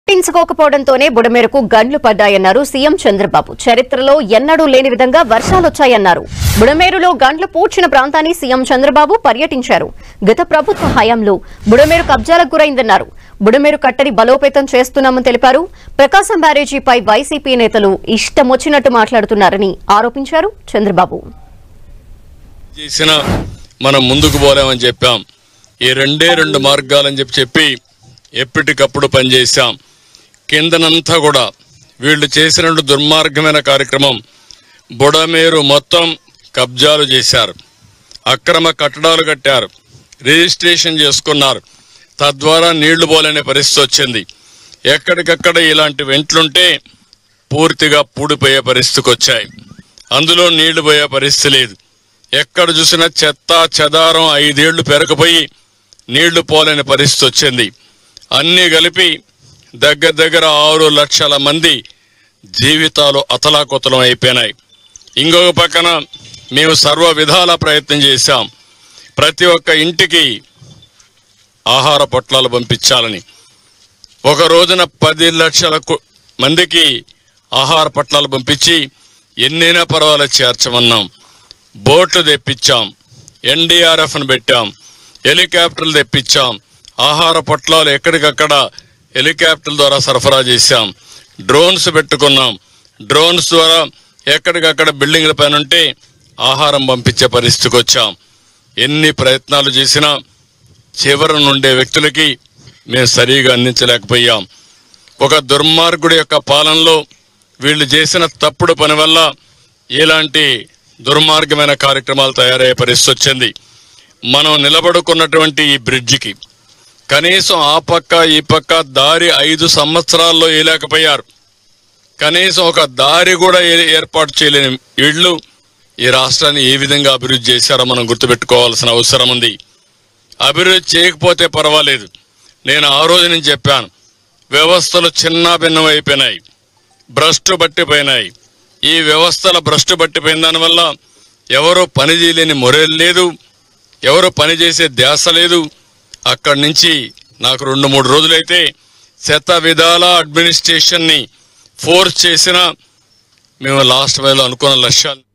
పట్టించుకోకపోవడంతోనే బుడమేరకు గండ్లు పడ్డాయన్నారు CM Chandrababu చరిత్రలో ఎన్నడూ లేని విధంగా వర్షాలొచ్చాయన్నారు బుడమేరులో గండ్లు పూడ్చిన ప్రాంతాన్ని సీఎం చంద్రబాబు పర్యటించారు గత ప్రభుత్వ హయాంలో బుడమేరు కబ్జాలకు గురైందన్నారు బుడమేరు కట్టడి బలోపేతం చేస్తున్నామని తెలిపారు ప్రకాశం బ్యారేజీపై వైసీపీ నేతలు ఇష్టమొచ్చినట్టు మాట్లాడుతున్నారని ఆరోపించారు చంద్రబాబు చేసిన మనం ముందుకు పోలేమని చెప్పాం ఈ రెండే రెండు మార్గాలని చెప్పి చెప్పి ఎప్పటికప్పుడు పనిచేశాం కిందనంతా కూడా వీళ్ళు చేసిన దుర్మార్గమైన కార్యక్రమం బుడమేరు మొత్తం కబ్జాలు చేశారు అక్రమ కట్టడాలు కట్టారు రిజిస్ట్రేషన్ చేసుకున్నారు తద్వారా నీళ్లు పోలేని పరిస్థితి వచ్చింది ఎక్కడికక్కడ ఇలాంటి వెంట్లుంటే పూర్తిగా పూడిపోయే పరిస్థితికి వచ్చాయి అందులో నీళ్లు పోయే పరిస్థితి లేదు ఎక్కడ చూసినా చెత్త చెదారం ఐదేళ్లు పెరకపోయి నీళ్లు పోలేని పరిస్థితి వచ్చింది అన్నీ కలిపి దగ్గర దగ్గర ఆరు లక్షల మంది జీవితాలు అతలాకుతలం అయిపోయినాయి ఇంకొక పక్కన మేము సర్వ విధాల ప్రయత్నం చేశాం ప్రతి ఒక్క ఇంటికి ఆహార పొట్లాలు పంపించాలని ఒక రోజున పది లక్షల కు- మందికి ఆహార పొట్లాలు పంపించి ఎన్నైనా పర్వాలేదు చేర్చమన్నాం బోట్లు తెప్పించాం ఎన్డీఆర్ఎఫ్ను పెట్టాం హెలికాప్టర్లు తెప్పించాం ఆహార పొట్లాలు ఎక్కడికక్కడ హెలికాప్టర్ల ద్వారా సరఫరా చేశాం డ్రోన్స్ పెట్టుకున్నాం డ్రోన్స్ ద్వారా ఎక్కడికక్కడ బిల్డింగ్ల పైన ఉంటే ఆహారం పంపించే పరిస్థితికి వచ్చాం ఎన్ని ప్రయత్నాలు చేసినా చివర నుండే వ్యక్తులకి మేము సరిగా అందించలేకపోయాం ఒక దుర్మార్గుడి యొక్క పాలనలో వీళ్ళు చేసిన తప్పుడు పని వల్ల ఇలాంటి దుర్మార్గమైన కార్యక్రమాలు తయారయ్యే పరిస్థితి వచ్చింది మనం నిలబడుకున్నటువంటి ఈ బ్రిడ్జికి కనీసం ఆ పక్క ఈ పక్క దారి ఐదు సంవత్సరాల్లో వేయలేకపోయారు కనీసం ఒక దారి కూడా ఏ- ఏర్పాటు చేయలేని వీళ్ళు ఈ రాష్ట్రాన్ని ఏ విధంగా అభివృద్ధి చేశారో మనం గుర్తుపెట్టుకోవాల్సిన అవసరం ఉంది అభివృద్ధి చేయకపోతే పర్వాలేదు నేను ఆ రోజు నేను చెప్పాను వ్యవస్థలు చిన్న భిన్నం అయిపోయినాయి భ్రష్టు పట్టిపోయినాయి ఈ వ్యవస్థల భ్రష్టు పట్టిపోయిన దానివల్ల ఎవరు పని చేయలేని మొరేలు లేదు ఎవరు పని చేసే ధ్యాస లేదు అక్కడి నుంచి నాకు రెండు మూడు రోజులైతే శత విధాల అడ్మినిస్ట్రేషన్ని ఫోర్స్ చేసిన మేము లాస్ట్ వేలో అనుకున్న లక్ష్యాలు